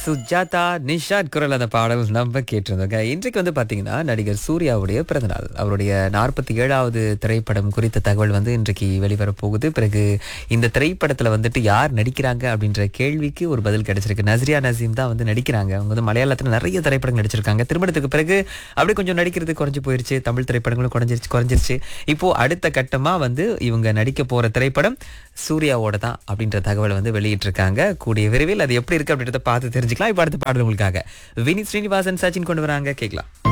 சுஜாதா நிஷாத் குரல் அந்த பாடல் நம்ம கேட்டிருந்தோங்க இன்றைக்கு வந்து பாத்தீங்கன்னா நடிகர் சூர்யாவுடைய பிறந்தநாள் அவருடைய நாற்பத்தி ஏழாவது திரைப்படம் குறித்த தகவல் வந்து இன்றைக்கு வெளிவர போகுது பிறகு இந்த திரைப்படத்துல வந்துட்டு யார் நடிக்கிறாங்க அப்படின்ற கேள்விக்கு ஒரு பதில் கிடைச்சிருக்கு நஸ்ரியா நசீம் தான் வந்து நடிக்கிறாங்க அவங்க வந்து மலையாளத்துல நிறைய திரைப்படங்கள் நடிச்சிருக்காங்க திருமணத்துக்கு பிறகு அப்படியே கொஞ்சம் நடிக்கிறது குறைஞ்சு போயிருச்சு தமிழ் திரைப்படங்களும் குறைஞ்சிருச்சு குறைஞ்சிருச்சு இப்போ அடுத்த கட்டமா வந்து இவங்க நடிக்க போற திரைப்படம் சூர்யாவோட தான் அப்படின்ற தகவலை வந்து வெளியிட்டிருக்காங்க கூடிய விரைவில் அது எப்படி இருக்கு அப்படின்றத பார்த்து தெரிஞ்சுக்கலாம் இப்போ அடுத்த பாடல் உங்களுக்காக வினித் ஸ்ரீனிவாசன் சச்சின் கொண்டு வராங்க கேட்கலாம்